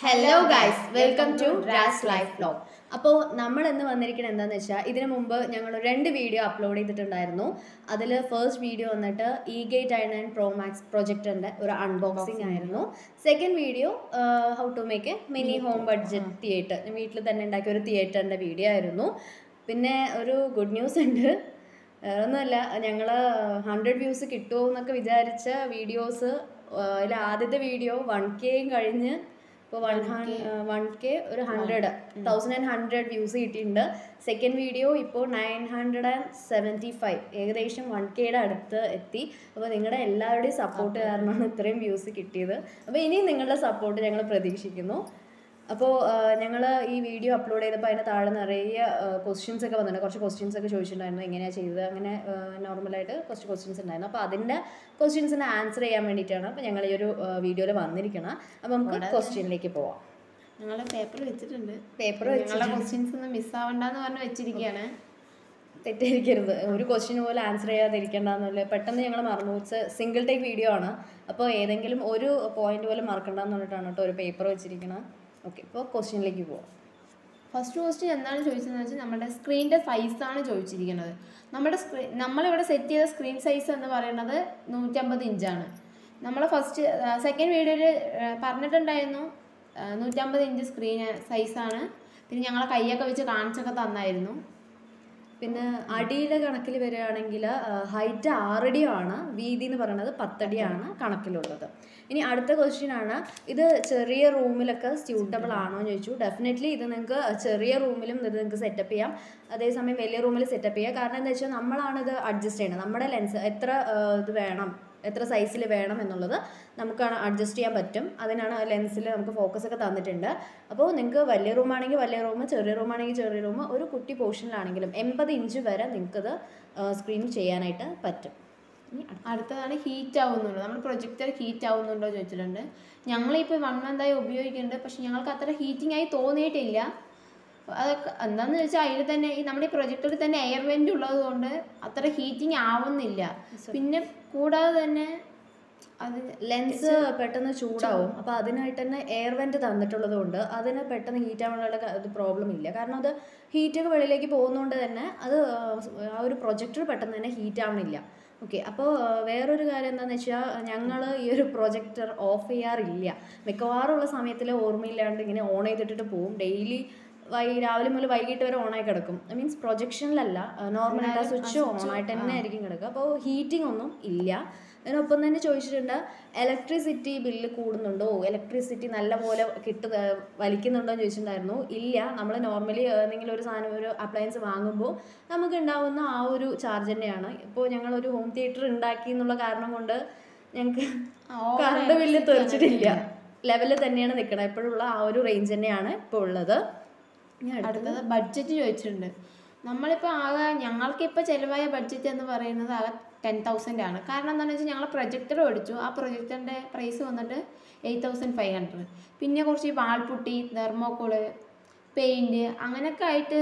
Hello guys welcome to ഡ്രാസ് life blog അപ്പോൾ നമ്മൾ ഇന്ന് വന്നിരിക്കുന്നത് എന്താണെന്ന് വെച്ചാൽ ഇതിനു മുമ്പ് ഞങ്ങൾ രണ്ട് വീഡിയോ അപ്ലോഡ് ചെയ്തിട്ടുണ്ടായിരുന്നു അതിൽ ഫസ്റ്റ് വീഡിയോ വന്നിട്ട് e gate I nine pro max പ്രൊജക്ടറിൻ്റെ ഒരു അൺബോക്സിംഗ് ആയിരുന്നു second video how to make a mini home budget theatre വീട്ടിൽ തന്നെ ഉണ്ടാക്കിയ ഒരു തിയേറ്ററിൻ്റെ വീഡിയോ ആയിരുന്നു പിന്നെ ഒരു ഗുഡ് ന്യൂസ് ഉണ്ട് വേറൊന്നുമല്ല ഞങ്ങൾ ഹൺഡ്രഡ് വ്യൂസ് കിട്ടുമോ എന്നൊക്കെ വിചാരിച്ച വീഡിയോസ് അതിൽ ആദ്യത്തെ വീഡിയോ വൺ കെയും കഴിഞ്ഞ് ഇപ്പോൾ വൺ വൺ കെ ഒരു hundred thousand and hundred views കിട്ടിയിട്ടുണ്ട് സെക്കൻഡ് വീഡിയോ ഇപ്പോൾ nine hundred and seventy five ഏകദേശം വൺ കെയുടെ അടുത്ത് എത്തി അപ്പോൾ നിങ്ങളുടെ എല്ലാവരുടെയും സപ്പോർട്ട് കാരണമാണ് ഇത്രയും വ്യൂസ് കിട്ടിയത് അപ്പോൾ ഇനിയും നിങ്ങളുടെ സപ്പോർട്ട് ഞങ്ങൾ പ്രതീക്ഷിക്കുന്നു അപ്പോൾ ഞങ്ങൾ ഈ വീഡിയോ അപ്ലോഡ് ചെയ്തപ്പോൾ അതിന് താഴെ നിറയെ ക്വസ്റ്റ്യൻസ് ഒക്കെ വന്നിട്ടുണ്ട് കുറച്ച് ക്വസ്റ്റ്യൻസ് ഒക്കെ ചോദിച്ചിട്ടുണ്ടായിരുന്നു എങ്ങനെയാണ് ചെയ്തത് അങ്ങനെ നോർമലായിട്ട് കുറച്ച് ക്വസ്റ്റ്യൻസ് ഉണ്ടായിരുന്നു അപ്പോൾ അതിൻ്റെ ക്വസ്റ്റ്യൻസിന് ആൻസർ ചെയ്യാൻ വേണ്ടിയിട്ടാണ് അപ്പോൾ ഞങ്ങൾ ഈ ഒരു വീഡിയോയിൽ വന്നിരിക്കണം അപ്പോൾ നമുക്ക് ക്വസ്റ്റ്യനിലേക്ക് പോവാം ഞങ്ങൾ പേപ്പർ വെച്ചിട്ടുണ്ട് പേപ്പർ ഞങ്ങളുടെ ക്വസ്റ്റ്യൻസ് ഒന്നും മിസ്സാവണ്ടെന്ന് പറഞ്ഞ് വെച്ചിരിക്കുകയാണ് തെറ്റിദ്ധരിക്കരുത് ഒരു ക്വസ്റ്റ്യന് പോലും ആൻസർ ചെയ്യാതിരിക്കേണ്ടെന്നല്ലേ പെട്ടെന്ന് ഞങ്ങൾ മറന്നു വെച്ച് സിംഗിൾ ടേക്ക് വീഡിയോ ആണ് അപ്പോൾ ഏതെങ്കിലും ഒരു പോയിന്റ് പോലും മറക്കണ്ടെന്ന് പറഞ്ഞിട്ടാണ് കേട്ടോ ഒരു പേപ്പർ വെച്ചിരിക്കുന്നത് ഓക്കെ ഇപ്പോൾ ക്വസ്റ്റ്യനിലേക്ക് പോവാം ഫസ്റ്റ് ക്വസ്റ്റ്യൻ എന്താണ് ചോദിച്ചതെന്ന് വെച്ചാൽ നമ്മുടെ സ്ക്രീനിൻ്റെ സൈസാണ് ചോദിച്ചിരിക്കുന്നത് നമ്മുടെ സ്ക്രീൻ നമ്മളിവിടെ സെറ്റ് ചെയ്ത സ്ക്രീൻ സൈസ് എന്ന് പറയുന്നത് നൂറ്റമ്പത് ഇഞ്ചാണ് നമ്മൾ ഫസ്റ്റ് സെക്കൻഡ് വീഡിയോയിൽ പറഞ്ഞിട്ടുണ്ടായിരുന്നു ആ, നൂറ്റമ്പത് ഇഞ്ച് സ്ക്രീൻ സൈസാണ് പിന്നെ ഞങ്ങളെ കൈയൊക്കെ വെച്ച് കാണിച്ചൊക്കെ തന്നായിരുന്നു പിന്നെ അടിയിലെ കണക്കിൽ വരികയാണെങ്കിൽ ഹൈറ്റ് ആറടിയാണ് വീതി എന്ന് പറയുന്നത് പത്തടിയാണ് കണക്കിലുള്ളത് ഇനി അടുത്ത ക്വസ്റ്റ്യൻ ആണ് ഇത് ചെറിയ റൂമിലൊക്കെ സ്യൂട്ടബിൾ ആണോ എന്ന് ചോദിച്ചു ഡെഫിനറ്റ്ലി ഇത് നിങ്ങൾക്ക് ചെറിയ റൂമിലും ഇത് നിങ്ങൾക്ക് സെറ്റപ്പ് ചെയ്യാം അതേസമയം വലിയ റൂമിൽ സെറ്റപ്പ് ചെയ്യാം കാരണം എന്താ വെച്ചാൽ നമ്മളാണ് ഇത് അഡ്ജസ്റ്റ് ചെയ്യുന്നത് നമ്മുടെ ലെൻസ് എത്ര ആ, ഇത് വേണം എത്ര സൈസിൽ വേണം എന്നുള്ളത് നമുക്കാണ് അഡ്ജസ്റ്റ് ചെയ്യാൻ പറ്റും അതിനാണ് ലെൻസിൽ നമുക്ക് ഫോക്കസ് ഒക്കെ തന്നിട്ടുണ്ട് അപ്പോൾ നിങ്ങൾക്ക് വലിയ റൂമാണെങ്കിൽ വലിയ റൂം ചെറിയ റൂമാണെങ്കിൽ ചെറിയ റൂം ഒരു കുട്ടി പോർഷനിലാണെങ്കിലും എൺപത് ഇഞ്ച് വരെ നിങ്ങൾക്കത് സ്ക്രീൻ ചെയ്യാനായിട്ട് പറ്റും ഇനി അടുത്ത- അടുത്തതാണ് ഹീറ്റ് ആവുന്നുണ്ടോ നമ്മുടെ പ്രൊജക്ടർ ഹീറ്റ് ആവുന്നുണ്ടോ ചോദിച്ചിട്ടുണ്ട് ഞങ്ങളിപ്പോൾ വൺ മന്തായി ഉപയോഗിക്കുന്നുണ്ട് പക്ഷെ ഞങ്ങൾക്ക് അത്ര ഹീറ്റിംഗ് ആയി തോന്നിയിട്ടില്ല അതൊക്കെ എന്താണെന്ന് വെച്ചാൽ അതിൽ തന്നെ ഈ നമ്മുടെ ഈ പ്രൊജക്ടറിൽ തന്നെ എയർ വെൻ്റ് ഉള്ളത് കൊണ്ട് അത്ര ഹീറ്റിംഗ് ആവുന്നില്ല പിന്നെ കൂടാതെ തന്നെ അത് ലെൻസ് പെട്ടെന്ന് ചൂടാവും അപ്പോൾ അതിനായിട്ട് തന്നെ എയർ വെന്റ് തന്നിട്ടുള്ളത് കൊണ്ട് അതിന് പെട്ടെന്ന് ഹീറ്റ് ആവാനുള്ള ക- ഇത് പ്രോബ്ലം ഇല്ല കാരണം അത് ഹീറ്റൊക്കെ വെളിയിലേക്ക് പോകുന്നതുകൊണ്ട് തന്നെ അത് ആ ഒരു പ്രൊജക്ടർ പെട്ടെന്ന് തന്നെ ഹീറ്റ് ആവണില്ല ഓക്കെ അപ്പോൾ വേറൊരു കാര്യം എന്താണെന്ന് വെച്ചാൽ ഞങ്ങൾ ഈ ഒരു പ്രൊജക്ടർ ഓഫ് ചെയ്യാറില്ല മിക്കവാറും ഉള്ള സമയത്തിൽ ഓർമ്മയില്ലാണ്ട് ഇങ്ങനെ ഓൺ ചെയ്തിട്ടിട്ട് പോവും ഡെയിലി വൈ രാവിലെ മുതൽ വൈകിട്ട് വരെ ഓണായി കിടക്കും മീൻസ് പ്രൊജക്ഷനിലല്ല നോർമലായിട്ട് ആ സ്വിച്ച് ഓൺ ആയിട്ട് തന്നെ ആയിരിക്കും കിടക്കുക അപ്പോൾ ഹീറ്റിംഗ് ഒന്നും ഇല്ല അതിനൊപ്പം തന്നെ ചോദിച്ചിട്ടുണ്ട് ഇലക്ട്രിസിറ്റി ബില്ല് കൂടുന്നുണ്ടോ ഇലക്ട്രിസിറ്റി നല്ല പോലെ കിട്ടു വലിക്കുന്നുണ്ടോ എന്ന് ചോദിച്ചിട്ടുണ്ടായിരുന്നു ഇല്ല നമ്മൾ നോർമലി എന്തെങ്കിലും ഒരു സാധനം ഒരു അപ്ലയൻസ് വാങ്ങുമ്പോൾ നമുക്ക് ഉണ്ടാവുന്ന ആ ഒരു ചാർജ് തന്നെയാണ് ഇപ്പോൾ ഞങ്ങളൊരു ഹോം തിയേറ്റർ ഉണ്ടാക്കി എന്നുള്ള കാരണം കൊണ്ട് ഞങ്ങൾക്ക് കറണ്ട് ബില്ല് തെറിച്ചിട്ടില്ല ലെവലിൽ തന്നെയാണ് നിൽക്കുന്നത് എപ്പോഴുള്ള ആ ഒരു റേഞ്ച് തന്നെയാണ് ഇപ്പോൾ ഉള്ളത് ഇനി അടുത്ത അടുത്തത് ബഡ്ജറ്റ് ചോദിച്ചിട്ടുണ്ട് നമ്മളിപ്പോൾ ആകെ ഞങ്ങൾക്കിപ്പോൾ ചിലവായ ബഡ്ജറ്റ് എന്ന് പറയുന്നത് ആകെ ടെൻ തൗസൻഡ് ആണ് കാരണം എന്താണെന്ന് വെച്ചാൽ ഞങ്ങൾ പ്രൊജക്ടർ മേടിച്ചു ആ പ്രൊജക്ടറിൻ്റെ പ്രൈസ് വന്നിട്ട് എയ്റ്റ് തൗസൻഡ് ഫൈവ് ഹൺഡ്രഡ് പിന്നെ കുറച്ച് ഈ വാൾപുട്ടി തെർമോക്കോള് പെയിൻറ് അങ്ങനെയൊക്കെ ആയിട്ട്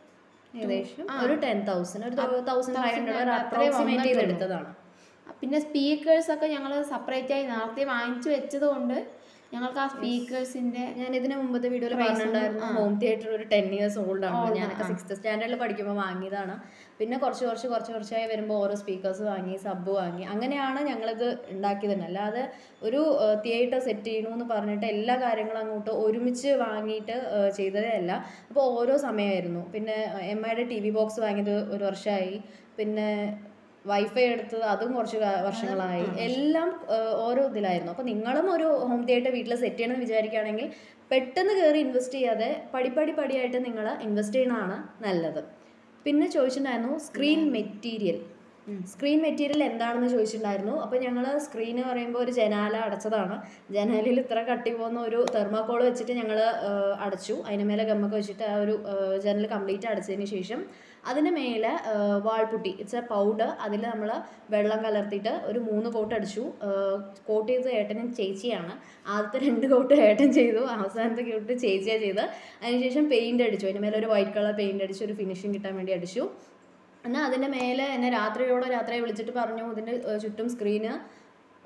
ഏകദേശം ഒരു ടെൻ തൗസൻഡ് ഒരു തൗസൻഡ് ഫൈവ് ഹൺഡ്രഡ് ഒരു അത്രേ അപ്രോക്സിമേറ്റ് ചെയ്ത് വന്നിട്ടുള്ളൂ. എടുത്തതാണ് പിന്നെ സ്പീക്കേഴ്സൊക്കെ ഞങ്ങൾ സെപ്പറേറ്റ് ആയി നേരത്തെ വാങ്ങിച്ചു വെച്ചത് കൊണ്ട് ഞങ്ങൾക്ക് ആ സ്പീക്കേഴ്സിൻ്റെ ഞാൻ ഇതിന് മുമ്പത്തെ വീഡിയോയിൽ പറഞ്ഞിട്ടുണ്ടായിരുന്നു ഹോം തിയേറ്റർ ഒരു ടെൻ ഇയേഴ്സ് ഓൾഡ് ആണ് ഞാനൊക്കെ സിക്സ്ത് സ്റ്റാൻഡേർഡിൽ പഠിക്കുമ്പോൾ വാങ്ങിയതാണ് പിന്നെ കുറച്ച് കുറച്ച് കുറച്ച് കുറച്ചായി വരുമ്പോൾ ഓരോ സ്പീക്കേഴ്സ് വാങ്ങി സബ് വാങ്ങി അങ്ങനെയാണ് ഞങ്ങളിത് ഉണ്ടാക്കിയത് തന്നെ അല്ലാതെ ഒരു തിയേറ്റർ സെറ്റ് ചെയ്യണമെന്ന് പറഞ്ഞിട്ട് എല്ലാ കാര്യങ്ങളും അങ്ങോട്ട് ഒരുമിച്ച് വാങ്ങിയിട്ട് ഏഹ്, ചെയ്തതേ അല്ല അപ്പോൾ ഓരോ സമയമായിരുന്നു പിന്നെ എം ഐയുടെ ടി വി ബോക്സ് വാങ്ങിയത് ഒരു വർഷമായി പിന്നെ വൈഫൈ എടുത്തത് അതും കുറച്ച് കാ- വർഷങ്ങളായി എല്ലാം ഏഹ്, ഓരോ ഇതിലായിരുന്നു അപ്പോൾ നിങ്ങളും ഒരു ഹോം തിയേറ്റർ വീട്ടിൽ സെറ്റ് ചെയ്യണമെന്ന് വിചാരിക്കുകയാണെങ്കിൽ പെട്ടെന്ന് കയറി ഇൻവെസ്റ്റ് ചെയ്യാതെ പടിപ്പടി പടിയായിട്ട് നിങ്ങൾ ഇൻവെസ്റ്റ് ചെയ്യണതാണ് നല്ലത് പിന്നെ ചോദിച്ചിട്ടുണ്ടായിരുന്നു സ്ക്രീൻ മെറ്റീരിയൽ സ്ക്രീൻ മെറ്റീരിയൽ എന്താണെന്ന് ചോദിച്ചിട്ടുണ്ടായിരുന്നു അപ്പോൾ ഞങ്ങൾ സ്ക്രീൻ പറയുമ്പോൾ ഒരു ജനാല അടച്ചതാണ് ജനാലയിൽ ഇത്ര കട്ടി പോകുന്ന ഒരു തെർമാക്കോൾ വെച്ചിട്ട് ഞങ്ങൾ അടച്ചു അതിന് മേലെ ഗമ്മൊക്കെ വെച്ചിട്ട് ആ ഒരു ഏഹ്, ജനൽ കംപ്ലീറ്റ് അടച്ചതിന് ശേഷം അതിന് മേലെ uh, wall putty it's a powder അതിൽ നമ്മൾ വെള്ളം കലർത്തിയിട്ട് ഒരു മൂന്ന് കോട്ട് അടിച്ചു കോട്ട് ചെയ്തത് ഏട്ടനും ചേച്ചിയാണ് ആദ്യത്തെ രണ്ട് കോട്ട് ഏട്ടൻ ചെയ്തു അവസാനത്തെ കോട്ട് ചേച്ചിയാണ് ചെയ്ത് അതിനുശേഷം പെയിൻറ് അടിച്ചു അതിന് മേലെ ഒരു വൈറ്റ് കളർ പെയിൻറ് അടിച്ചു ഒരു ഫിനിഷിങ് കിട്ടാൻ വേണ്ടി അടിച്ചു എന്നാൽ അതിൻ്റെ മേലെ എന്നെ രാത്രിയോടെ രാത്രിയെ വിളിച്ചിട്ട് പറഞ്ഞു ഇതിൻ്റെ ഏഹ്, ചുറ്റും സ്ക്രീന്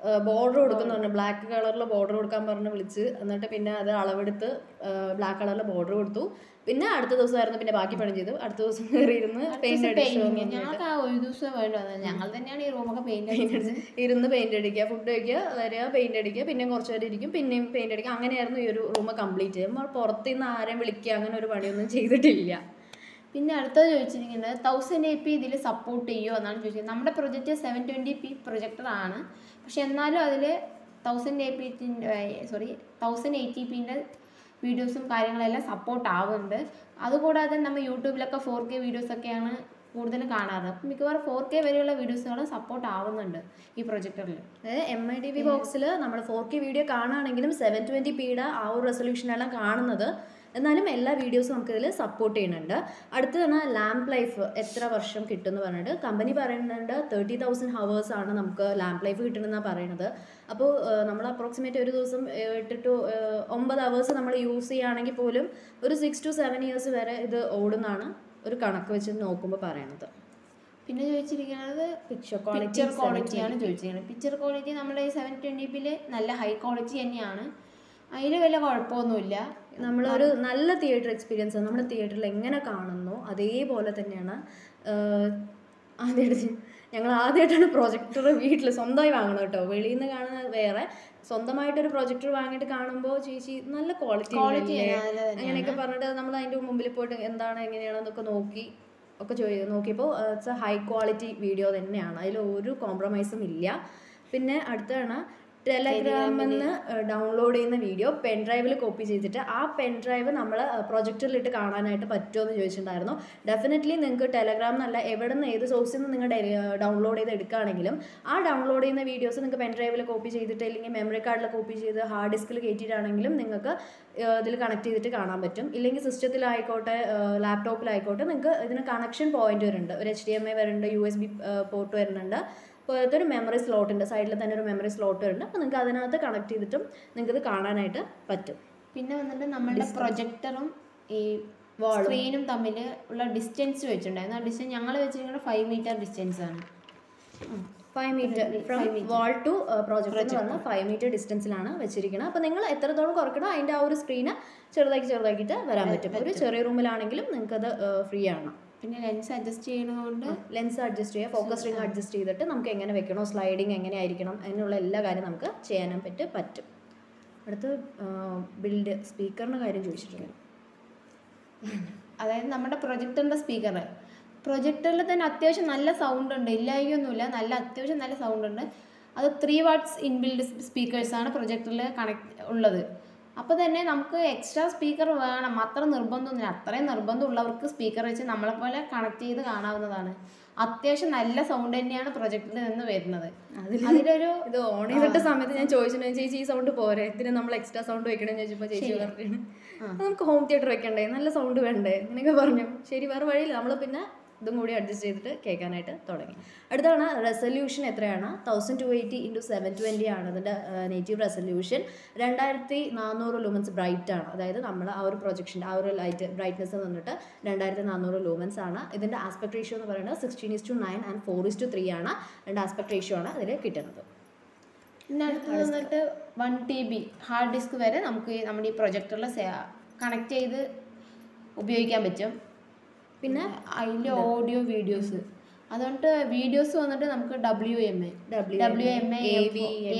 ബോർഡർ കൊടുക്കുന്ന പറഞ്ഞു ബ്ലാക്ക് കളറിൽ ബോർഡർ കൊടുക്കാൻ പറഞ്ഞ് വിളിച്ച് എന്നിട്ട് പിന്നെ അത് അളവെടുത്ത് ബ്ലാക്ക് കളറിൽ ബോർഡർ കൊടുത്തു പിന്നെ അടുത്ത ദിവസമായിരുന്നു പിന്നെ ബാക്കി പണി ചെയ്തു അടുത്ത ദിവസം കയറി ഇരുന്ന് പെയിന്റ് അടിച്ചു ഞങ്ങൾക്ക് ആ ഒരു ദിവസം വേണ്ടി വന്നത് ഞങ്ങൾ തന്നെയാണ് ഈ റൂമൊക്കെ പെയിന്റ് അടിച്ചത് ഇരുന്ന് പെയിന്റ് അടിക്കുക ഫുഡ് കഴിക്കുക വരിക പെയിന്റ് അടിക്കുക പിന്നെ കുറച്ച് നേരം ഇരിക്കും പിന്നെയും പെയിന്റ് അടിക്കുക അങ്ങനെയായിരുന്നു ഈ ഒരു റൂം കംപ്ലീറ്റ് ചെയ്യും നമ്മൾ പുറത്ത് നിന്ന് ആരെയും വിളിക്കുക അങ്ങനെ ഒരു പണിയൊന്നും ചെയ്തിട്ടില്ല പിന്നെ അടുത്തത് ചോദിച്ചിരിക്കുന്നത് തൗസൻഡ് എ പി ഇതിൽ സപ്പോർട്ട് ചെയ്യുമോ എന്നാണ് ചോദിച്ചത് നമ്മുടെ project seven twenty P projector ആണ് പക്ഷെ എന്നാലും അതിൽ thousand A P sorry thousand eighty പിൻ്റെ വീഡിയോസും കാര്യങ്ങളെല്ലാം സപ്പോർട്ട് ആവുന്നുണ്ട് അതുകൂടാതെ നമ്മൾ യൂട്യൂബിലൊക്കെ ഫോർ കെ വീഡിയോസൊക്കെയാണ് കൂടുതലും കാണാറ് അപ്പം മിക്കവാറും ഫോർ കെ വരെയുള്ള വീഡിയോസുകൾ സപ്പോർട്ട് ആവുന്നുണ്ട് ഈ പ്രൊജക്ടറിൽ അതായത് എം ഐ ഡി വി ബോക്സിൽ നമ്മൾ ഫോർ കെ വീഡിയോ കാണുകയാണെങ്കിലും സെവൻ ട്വൻറ്റി പിയുടെ ആ ഒരു റെസൊല്യൂഷനെല്ലാം കാണുന്നത് എന്നാലും എല്ലാ വീഡിയോസും നമുക്ക് ഇതിൽ സപ്പോർട്ട് ചെയ്യുന്നുണ്ട് അടുത്ത് തന്നെ ലാംപ് ലൈഫ് എത്ര വർഷം കിട്ടും എന്ന് പറഞ്ഞിട്ട് കമ്പനി പറയുന്നുണ്ട് തേർട്ടി തൗസൻഡ് ഹവേഴ്സ് ആണ് നമുക്ക് ലാംപ് ലൈഫ് കിട്ടുന്നതെന്നാണ് പറയുന്നത് അപ്പോൾ നമ്മൾ അപ്രോക്സിമേറ്റ് ഒരു ദിവസം ഏഹ്, എട്ട് ടു ഏഹ്, ഒമ്പത് അവേഴ്സ് നമ്മൾ യൂസ് ചെയ്യുകയാണെങ്കിൽ പോലും ഒരു സിക്സ് ടു സെവൻ ഇയേഴ്സ് വരെ ഇത് ഓടുന്നാണ് ഒരു കണക്ക് വെച്ച് നോക്കുമ്പോൾ പറയണത് പിന്നെ ചോദിച്ചിരിക്കുന്നത് പിക്ചർ പിക്ചർ ക്വാളിറ്റി ക്വാളിറ്റിയാണ് ചോദിച്ചിരിക്കുന്നത് പിക്ചർ ക്വാളിറ്റി നമ്മുടെ ഈ സെവൻ ട്വൻറ്റി പിയിൽ നല്ല ഹൈ ക്വാളിറ്റി തന്നെയാണ് അതിൽ വലിയ കുഴപ്പമൊന്നുമില്ല നമ്മളൊരു നല്ല തിയേറ്റർ എക്സ്പീരിയൻസ് നമ്മൾ തിയേറ്ററിൽ എങ്ങനെ കാണുന്നു അതേപോലെ തന്നെയാണ് ആഹ് ആദ്യമായിട്ട് ഞങ്ങൾ ആദ്യമായിട്ടാണ് പ്രൊജക്ടർ വീട്ടിൽ സ്വന്തമായി വാങ്ങണം കേട്ടോ വെളിയിൽ നിന്ന് കാണുന്നത് വേറെ സ്വന്തമായിട്ടൊരു പ്രൊജക്ടർ വാങ്ങിയിട്ട് കാണുമ്പോൾ ചേച്ചി നല്ല ക്വാളിറ്റി ക്വാളിറ്റി നല്ലത് അങ്ങനെയൊക്കെ പറഞ്ഞിട്ട് നമ്മൾ അതിൻ്റെ മുമ്പിൽ പോയിട്ട് എന്താണ് എങ്ങനെയാണെന്നൊക്കെ നോക്കി ഒക്കെ ചോദി നോക്കിയപ്പോൾ it's a high quality video തന്നെയാണ് അതിൽ ഒരു കോംപ്രമൈസും ഇല്ല പിന്നെ അടുത്താണ് ടെലഗ്രാമിൽ നിന്ന് ഡൗൺലോഡ് ചെയ്യുന്ന വീഡിയോ പെൻ ഡ്രൈവിൽ കോപ്പി ചെയ്തിട്ട് ആ പെൻ ഡ്രൈവ് നമ്മൾ പ്രൊജക്ടറിലിട്ട് കാണാനായിട്ട് പറ്റുമോ എന്ന് ചോദിച്ചിട്ടുണ്ടായിരുന്നു ഡെഫിനറ്റ്ലി നിങ്ങൾക്ക് ടെലഗ്രാം എന്നല്ല എവിടെ നിന്ന് ഏത് സോഴ്സിൽ നിന്ന് നിങ്ങൾ ഡൗൺലോഡ് ചെയ്ത് എടുക്കുകയാണെങ്കിലും ആ ഡൗൺലോഡ് ചെയ്യുന്ന വീഡിയോസ് നിങ്ങൾക്ക് പെൻ ഡ്രൈവിൽ കോപ്പി ചെയ്തിട്ട് അല്ലെങ്കിൽ മെമ്മറി കാർഡിൽ കോപ്പി ചെയ്ത് ഹാർഡ് ഡിസ്കിൽ കയറ്റിയിട്ടാണെങ്കിലും നിങ്ങൾക്ക് ഇതിൽ കണക്ട് ചെയ്തിട്ട് കാണാൻ പറ്റും ഇല്ലെങ്കിൽ സിസ്റ്റത്തിലായിക്കോട്ടെ ലാപ്ടോപ്പിലായിക്കോട്ടെ നിങ്ങൾക്ക് ഇതിന് കണക്ഷൻ പോയിന്റ് വരുന്നുണ്ട് ഒരു എച്ച് ഡി എം ഐ വരുന്നുണ്ട് യു എസ് ബി പോർട്ട് വരുന്നുണ്ട് പോലത്തെ ഒരു മെമ്മറി സ്ലോട്ട് ഉണ്ട് സൈഡിൽ തന്നെ ഒരു മെമ്മറി സ്ലോട്ട് വരുന്നുണ്ട് അപ്പോൾ നിങ്ങൾക്ക് അതിനകത്ത് കണക്ട് ചെയ്തിട്ടും നിങ്ങൾക്ക് ഇത് കാണാനായിട്ട് പറ്റും പിന്നെ വന്നിട്ട് നമ്മളുടെ പ്രൊജക്ടറും ഈ സ്ക്രീനും തമ്മിൽ ഉള്ള ഡിസ്റ്റൻസ് വെച്ചിട്ടുണ്ടായിരുന്നു ആ ഡിസ്റ്റൻസ് ഞങ്ങൾ വെച്ചിരിക്കുന്നത് ഫൈവ് മീറ്റർ ഡിസ്റ്റൻസ് ആണ് five metre from wall to project എന്ന് പറഞ്ഞാൽ ഫൈവ് മീറ്റർ ഡിസ്റ്റൻസിലാണ് വെച്ചിരിക്കുന്നത് അപ്പോൾ നിങ്ങൾ എത്രത്തോളം കുറയ്ക്കണോ അതിൻ്റെ ആ ഒരു സ്ക്രീന് ചെറുതാക്കി ചെറുതാക്കിയിട്ട് വരാൻ പറ്റും ഒരു ചെറിയ റൂമിലാണെങ്കിലും നിങ്ങൾക്കത് ഫ്രീ ആണ് പിന്നെ ലെൻസ് അഡ്ജസ്റ്റ് ചെയ്യുന്നതുകൊണ്ട് ലെൻസ് അഡ്ജസ്റ്റ് ചെയ്യുക ഫോക്കസ് റിംഗ് അഡ്ജസ്റ്റ് ചെയ്തിട്ട് നമുക്ക് എങ്ങനെ വെക്കണോ സ്ലൈഡിങ് എങ്ങനെ ആയിരിക്കണം അതിനുള്ള എല്ലാ കാര്യം നമുക്ക് ചെയ്യാനും പറ്റി പറ്റും അടുത്ത് ബിൽഡ് സ്പീക്കറിൻ്റെ കാര്യം ചോദിച്ചിട്ടുണ്ട് അതായത് നമ്മുടെ പ്രൊജക്ടറിൻ്റെ സ്പീക്കർ പ്രൊജക്ടറിൽ തന്നെ അത്യാവശ്യം നല്ല സൗണ്ട് ഉണ്ട് ഇല്ലായൊന്നുമില്ല നല്ല അത്യാവശ്യം നല്ല സൗണ്ട് ഉണ്ട് അത് ത്രീ വാട്ട്സ് ഇൻബിൽഡ് സ്പീക്കേഴ്സാണ് പ്രൊജക്ടറിൽ കണക്ട് ഉള്ളത് അപ്പോൾ തന്നെ നമുക്ക് എക്സ്ട്രാ സ്പീക്കർ വേണം അത്ര നിർബന്ധമൊന്നുമില്ല അത്രയും നിർബന്ധമുള്ളവർക്ക് സ്പീക്കർ വെച്ച് നമ്മളെപ്പോലെ കണക്ട് ചെയ്ത് കാണാവുന്നതാണ് അത്യാവശ്യം നല്ല സൗണ്ട് തന്നെയാണ് പ്രൊജക്ടറിൽ നിന്ന് വരുന്നത് അതിലൊരു ഇത് ഓൺ ചെയ്തിട്ട സമയത്ത് ഞാൻ ചോദിച്ചിട്ടുണ്ടെങ്കിൽ ചേച്ചി ഈ സൗണ്ട് പോരെ ഇതിന് നമ്മൾ എക്സ്ട്രാ സൗണ്ട് വെക്കണമെന്ന് ചോദിച്ചപ്പോൾ ചേച്ചി പറഞ്ഞു നമുക്ക് ഹോം തിയേറ്റർ വെക്കണ്ടേ നല്ല സൗണ്ട് വേണ്ടേ അങ്ങനെയൊക്കെ പറഞ്ഞു ശരി വേറെ വഴിയില്ല നമ്മൾ പിന്നെ ഇതും കൂടി അഡ്ജസ്റ്റ് ചെയ്തിട്ട് കേൾക്കാനായിട്ട് തുടങ്ങി അടുത്താണ് റെസൊല്യൂഷൻ എത്രയാണ് thousand two eighty into seven twenty ആണ് അതിൻ്റെ നേറ്റീവ് റെസൊല്യൂഷൻ രണ്ടായിരത്തി നാനൂറ് ലൂമൻസ് ബ്രൈറ്റ് ആണ് അതായത് നമ്മൾ ആ ഒരു പ്രൊജക്ഷൻ്റെ ആ ഒരു ലൈറ്റ് ബ്രൈറ്റ്നസ് വന്നിട്ട് രണ്ടായിരത്തി നാനൂറ് ലൂമൻസ് ആണ് ഇതിൻ്റെ ആസ്പെക്ട് റേഷ്യോ എന്ന് പറയുന്നത് sixteen is to nine and four is to three ആണ് രണ്ട് ആസ്പെക്ട് റേഷ്യോ ആണ് അതിൽ കിട്ടുന്നത് പിന്നെ അടുത്ത് വന്നിട്ട് one T B hard disk വരെ നമുക്ക് ഈ നമ്മുടെ ഈ പ്രൊജക്ടറിൽ കണക്ട് ചെയ്ത് ഉപയോഗിക്കാൻ പറ്റും പിന്നെ അതിൻ്റെ ഓഡിയോ വീഡിയോസ് അതുകൊണ്ട് വീഡിയോസ് വന്നിട്ട് നമുക്ക് W M A W M A AV,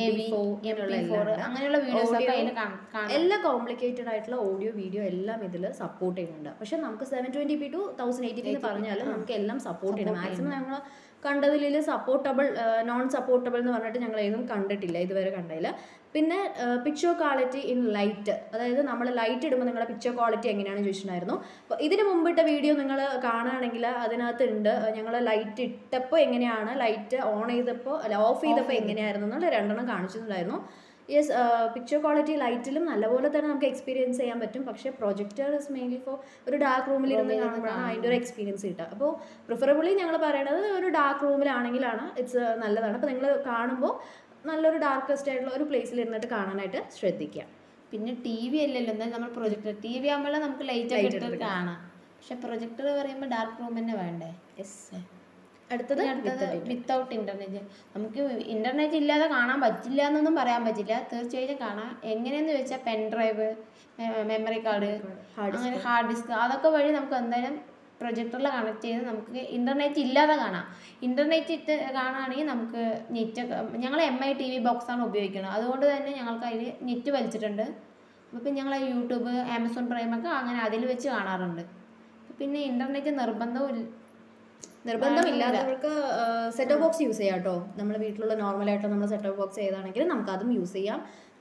MP4 അങ്ങനെയുള്ള വീഡിയോസ് ഒക്കെ അതിൽ കാണാം എല്ലാ കോംപ്ലിക്കേറ്റഡ് ആയിട്ടുള്ള ഓഡിയോ വീഡിയോ എല്ലാം ഇതിൽ സപ്പോർട്ട് ചെയ്യുന്നുണ്ട് പക്ഷെ നമുക്ക് seven twenty P to thousand eighty എന്ന് പറഞ്ഞാൽ നമുക്ക് എല്ലാം സപ്പോർട്ട് ചെയ്യണം മാക്സിമം ഞങ്ങൾ കണ്ടതിൽ സപ്പോർട്ടബിൾ നോൺ സപ്പോർട്ടബിൾ എന്ന് പറഞ്ഞിട്ട് ഞങ്ങൾ ഏതും കണ്ടിട്ടില്ല ഇതുവരെ കണ്ടതിൽ പിന്നെ പിക്ചർ ക്വാളിറ്റി ഇൻ ലൈറ്റ് അതായത് നമ്മൾ ലൈറ്റ് ഇടുമ്പോൾ നിങ്ങളുടെ പിക്ചർ ക്വാളിറ്റി എങ്ങനെയാണെന്ന് ചോദിച്ചിട്ടുണ്ടായിരുന്നു അപ്പോൾ ഇതിന് മുമ്പിട്ട വീഡിയോ നിങ്ങൾ കാണുകയാണെങ്കിൽ അതിനകത്ത് ഉണ്ട് ഞങ്ങൾ ലൈറ്റ് ഇട്ടപ്പോൾ എങ്ങനെയാണ് ലൈറ്റ് ഓൺ ചെയ്തപ്പോൾ അല്ല ഓഫ് ചെയ്തപ്പോൾ എങ്ങനെയായിരുന്നു എന്നുള്ള രണ്ടെണ്ണം കാണിച്ചിട്ടുണ്ടായിരുന്നു യെസ് പിക്ചർ ക്വാളിറ്റി ലൈറ്റിലും നല്ലപോലെ തന്നെ നമുക്ക് എക്സ്പീരിയൻസ് ചെയ്യാൻ പറ്റും പക്ഷേ പ്രൊജക്ടർ ഇസ് മെയിൻലി ഫോർ ഒരു ഡാർക്ക് റൂമിൽ ഇരുന്ന് കാണുമ്പോഴാണ് അതിൻ്റെ ഒരു എക്സ്പീരിയൻസ് കിട്ടുക അപ്പോൾ പ്രിഫറബിളി ഞങ്ങൾ പറയണത് ഒരു ഡാർക്ക് റൂമിലാണെങ്കിലാണ് ഇറ്റ്സ് നല്ലതാണ് അപ്പോൾ നിങ്ങൾ കാണുമ്പോൾ നല്ലൊരു ഡാർക്കസ്റ്റ് ആയിട്ടുള്ള ഒരു പ്ലേസിൽ ഇരുന്നിട്ട് കാണാനായിട്ട് ശ്രദ്ധിക്കുക പിന്നെ ടി വി അല്ലല്ലോ എന്തായാലും നമ്മൾ പ്രൊജക്ടർ ടി വി ആകുമ്പോൾ നമുക്ക് ലൈറ്റ് ഒക്കെ ഇട്ടിട്ട് കാണാം പക്ഷെ പ്രൊജക്ടർ പറയുമ്പോൾ ഡാർക്ക് റൂം തന്നെ വേണ്ടേ യെസ് അടുത്തത് പിന്നെ അടുത്തത് വിത്തൗട്ട് ഇൻ്റർനെറ്റ് നമുക്ക് ഇൻ്റർനെറ്റ് ഇല്ലാതെ കാണാൻ പറ്റില്ല എന്നൊന്നും പറയാൻ പറ്റില്ല തീർച്ചയായിട്ടും കാണാം എങ്ങനെയെന്ന് വെച്ചാൽ പെൻ ഡ്രൈവ് മെമ്മറി കാർഡ് അങ്ങനെ ഹാർഡ് ഡിസ്ക് അതൊക്കെ വഴി നമുക്ക് എന്തായാലും പ്രൊജക്ടറിൽ കണക്ട് ചെയ്ത് നമുക്ക് ഇൻ്റർനെറ്റ് ഇല്ലാതെ കാണാം ഇൻ്റർനെറ്റ് ഇട്ട് കാണുകയാണെങ്കിൽ നമുക്ക് നെറ്റ് ഞങ്ങൾ എം ഐ ടി വി ബോക്സാണ് ഉപയോഗിക്കുന്നത് അതുകൊണ്ട് തന്നെ ഞങ്ങൾക്ക് അതിൽ നെറ്റ് വലിച്ചിട്ടുണ്ട് അപ്പോൾ ഞങ്ങൾ യൂട്യൂബ് ആമസോൺ പ്രൈമൊക്കെ അങ്ങനെ അതിൽ വെച്ച് കാണാറുണ്ട് പിന്നെ ഇൻ്റർനെറ്റ് നിർബന്ധവും ഇല്ല നിർബന്ധമില്ലാത്തവർക്ക് സെറ്റ് ഓഫ് ബോക്സ് യൂസ് ചെയ്യാം കേട്ടോ നമ്മുടെ വീട്ടിലുള്ള നോർമൽ ആയിട്ട് നമ്മൾ സെറ്റ് ഓഫ് ബോക്സ് ചെയ്താണെങ്കിൽ നമുക്ക് അതും യൂസ് ചെയ്യാം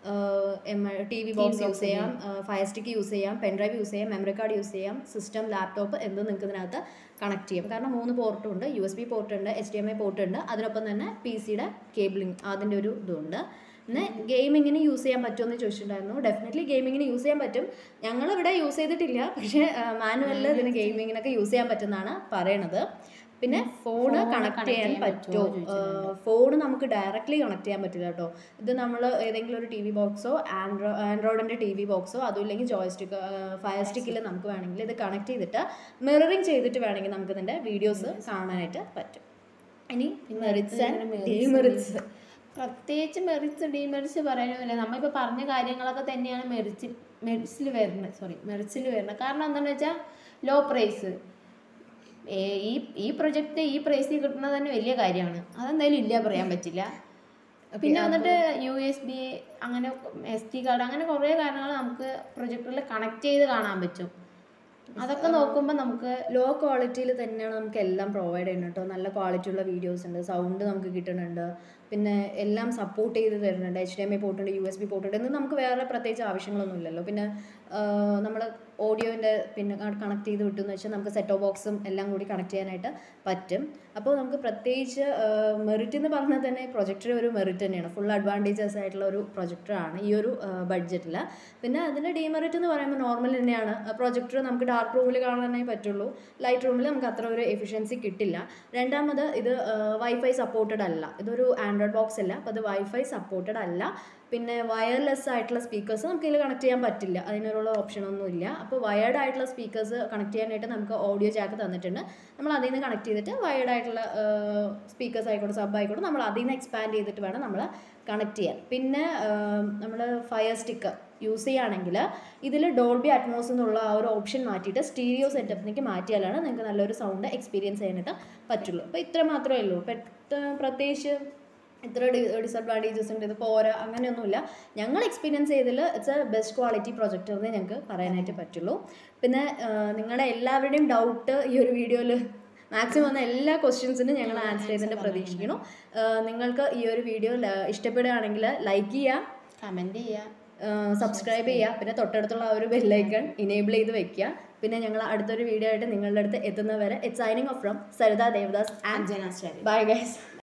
ടി വി ബോക്സ് യൂസ് ചെയ്യാം ഫയർ സ്റ്റിക്ക് യൂസ് ചെയ്യാം പെൻഡ്രൈവ് യൂസ് ചെയ്യാം മെമ്മറി കാർഡ് യൂസ് ചെയ്യാം സിസ്റ്റം ലാപ്ടോപ്പ് എന്ത് നിങ്ങൾക്ക് ഇതിനകത്ത് കണക്ട് ചെയ്യാം കാരണം മൂന്ന് പോർട്ടും ഉണ്ട് യു എസ് ബി പോർട്ട് ഉണ്ട് H D M I port ഉണ്ട് അതിനൊപ്പം തന്നെ പി സിയുടെ കേബിളിംഗ് അതിൻ്റെ ഒരു ഇതുണ്ട് പിന്നെ ഗെയിമിങ്ങിന് യൂസ് ചെയ്യാൻ പറ്റുമെന്ന് ചോദിച്ചിട്ടുണ്ടായിരുന്നു ഡെഫിനറ്റ്ലി ഗെയിമിങ്ങിന് യൂസ് ചെയ്യാൻ പറ്റും ഞങ്ങളിവിടെ യൂസ് ചെയ്തിട്ടില്ല പക്ഷേ മാനുവലിൽ ഇതിന് ഗെയിമിങ്ങിനൊക്കെ യൂസ് ചെയ്യാൻ പറ്റുമെന്നാണ് പറയണത് പിന്നെ ഫോണ് കണക്ട് ചെയ്യാൻ പറ്റുമോ ഫോൺ നമുക്ക് ഡയറക്റ്റ്ലി കണക്ട് ചെയ്യാൻ പറ്റില്ല കേട്ടോ ഇത് നമ്മൾ ഏതെങ്കിലും ഒരു ടി വി ബോക്സോ ആൻഡ്രോ ആൻഡ്രോയിഡിൻ്റെ ടി വി ബോക്സോ അതും ഇല്ലെങ്കിൽ ജോയ്സ്റ്റിക്ക് ഫയർ സ്റ്റിക്കിൽ നമുക്ക് വേണമെങ്കിൽ ഇത് കണക്ട് ചെയ്തിട്ട് മിററിങ് ചെയ്തിട്ട് വേണമെങ്കിൽ നമുക്ക് ഇതിൻ്റെ വീഡിയോസ് കാണാനായിട്ട് പറ്റും ഇനി മെറിറ്റ്സ് ആൻഡ് ഡിമെറിറ്റ്സ് പ്രത്യേകിച്ച് മെറിറ്റ്സ് ഡിമെറിറ്റ്സ് പറയാനുമില്ല നമ്മളിപ്പോൾ പറഞ്ഞ കാര്യങ്ങളൊക്കെ തന്നെയാണ് മെറിറ്റ്സിൽ മെറിറ്റ്സിൽ വരുന്നത് സോറി മെറിറ്റ്സിൽ വരുന്നത് കാരണം എന്താണെന്ന് വെച്ചാൽ ലോ പ്രൈസ് ഈ ഈ പ്രൊജക്റ്റ് ഈ പ്രൈസിൽ കിട്ടുന്നത് തന്നെ വലിയ കാര്യമാണ് അതെന്തായാലും ഇല്ല പറയാൻ പറ്റില്ല പിന്നെ വന്നിട്ട് യു എസ് ബി അങ്ങനെ എസ് ടി കാർഡ് അങ്ങനെ കുറേ കാര്യങ്ങൾ നമുക്ക് പ്രൊജക്ടറിൽ കണക്ട് ചെയ്ത് കാണാൻ പറ്റും അതൊക്കെ നോക്കുമ്പോൾ നമുക്ക് ലോ ക്വാളിറ്റിയിൽ തന്നെയാണ് നമുക്ക് എല്ലാം പ്രൊവൈഡ് ചെയ്യുന്നത് കേട്ടോ നല്ല ക്വാളിറ്റി ഉള്ള വീഡിയോസ് ഉണ്ട് സൗണ്ട് നമുക്ക് കിട്ടുന്നുണ്ട് പിന്നെ എല്ലാം സപ്പോർട്ട് ചെയ്ത് തരുന്നുണ്ട് എച്ച് ഡി എം ഐ പോർട്ടുണ്ട് യു എസ് ബി പോർട്ടുണ്ട് എന്ന് നമുക്ക് വേറെ പ്രത്യേകിച്ച് ആവശ്യങ്ങളൊന്നും ഇല്ലല്ലോ പിന്നെ നമ്മൾ ഓഡിയോൻ്റെ പിന്നെ കണക്ട് ചെയ്ത് വിട്ടു എന്ന് വെച്ചാൽ നമുക്ക് സെറ്റോ ബോക്സും എല്ലാം കൂടി കണക്ട് ചെയ്യാനായിട്ട് പറ്റും അപ്പോൾ നമുക്ക് പ്രത്യേകിച്ച് മെറിറ്റ് എന്ന് പറഞ്ഞാൽ തന്നെ പ്രൊജക്ടർ ഒരു മെറിറ്റ് തന്നെയാണ് ഫുൾ അഡ്വാൻറ്റേജസ് ആയിട്ടുള്ള ഒരു പ്രൊജക്ടറാണ് ഈ ഒരു ബഡ്ജറ്റിൽ പിന്നെ അതിൻ്റെ ഡിമെറിറ്റ് എന്ന് പറയുമ്പോൾ നോർമൽ തന്നെയാണ് പ്രൊജക്ടർ നമുക്ക് ഡാർക്ക് റൂമിൽ കാണാനേ പറ്റുള്ളൂ ലൈറ്റ് റൂമിൽ നമുക്ക് അത്ര ഒരു എഫിഷ്യൻസി കിട്ടില്ല രണ്ടാമത് ഇത് വൈഫൈ സപ്പോർട്ടഡ് അല്ല ഇതൊരു ആൻഡ്രോയിഡ് ബോക്സ് അല്ല അപ്പോൾ അത് വൈഫൈ സപ്പോർട്ടഡ് അല്ല പിന്നെ വയർലെസ് ആയിട്ടുള്ള സ്പീക്കേഴ്സ് നമുക്ക് ഇതിൽ കണക്ട് ചെയ്യാൻ പറ്റില്ല അതിനുള്ള ഓപ്ഷനൊന്നും ഇല്ല അപ്പോൾ വയർഡ് ആയിട്ടുള്ള സ്പീക്കേഴ്സ് കണക്ട് ചെയ്യാനായിട്ട് നമുക്ക് ഓഡിയോ ജാക്ക് തന്നിട്ടുണ്ട് നമ്മൾ അതിൽ നിന്ന് കണക്ട് ചെയ്തിട്ട് വയർഡ് ആയിട്ടുള്ള സ്പീക്കേഴ്സ് ആയിക്കോട്ടെ സബ് ആയിക്കോട്ടെ നമ്മൾ അതിൽ നിന്ന് എക്സ്പാൻഡ് ചെയ്തിട്ട് വേണം നമ്മൾ കണക്ട് ചെയ്യാൻ പിന്നെ നമ്മൾ ഫയർ സ്റ്റിക്ക് യൂസ് ചെയ്യുകയാണെങ്കിൽ ഇതിൽ ഡോൾബി അറ്റ്മോസ് എന്നുള്ള ആ ഒരു ഓപ്ഷൻ മാറ്റിയിട്ട് സ്റ്റീരിയോ സെറ്റപ്പിലേക്ക് മാറ്റിയാലാണ് നിങ്ങൾക്ക് നല്ലൊരു സൗണ്ട് എക്സ്പീരിയൻസ് ചെയ്യാനായിട്ട് പറ്റുള്ളൂ അപ്പോൾ ഇത്ര മാത്രമേ ഉള്ളൂ പെട്ട പ്രത്യേകിച്ച് ഇത്ര ഡി ഡിസഡ്വാൻറ്റേജസ് ഉണ്ട് ഇത് പോരാ അങ്ങനെയൊന്നുമില്ല ഞങ്ങൾ എക്സ്പീരിയൻസ് ചെയ്തതിൽ it's a best quality projector എന്നേ ഞങ്ങൾക്ക് പറയാനായിട്ട് പറ്റുള്ളൂ പിന്നെ നിങ്ങളുടെ എല്ലാവരുടെയും ഡൗട്ട് ഈ ഒരു വീഡിയോയിൽ മാക്സിമം വന്ന എല്ലാ ക്വസ്റ്റ്യൻസിനും ഞങ്ങൾ ആൻസർ ചെയ്തിട്ട് പ്രതീക്ഷിക്കുന്നു നിങ്ങൾക്ക് ഈ ഒരു വീഡിയോ ഇഷ്ടപ്പെടുകയാണെങ്കിൽ ലൈക്ക് ചെയ്യുക കമൻറ്റ് ചെയ്യുക സബ്സ്ക്രൈബ് ചെയ്യുക പിന്നെ തൊട്ടടുത്തുള്ള ആ ഒരു ബെല്ലൈക്കൺ ഇനേബിൾ ചെയ്ത് വെക്കുക പിന്നെ ഞങ്ങൾ അടുത്തൊരു വീഡിയോ ആയിട്ട് നിങ്ങളുടെ അടുത്ത് എത്തുന്നവരെ it's signing off from Saritha Devadas and Anjana Stalin bye guys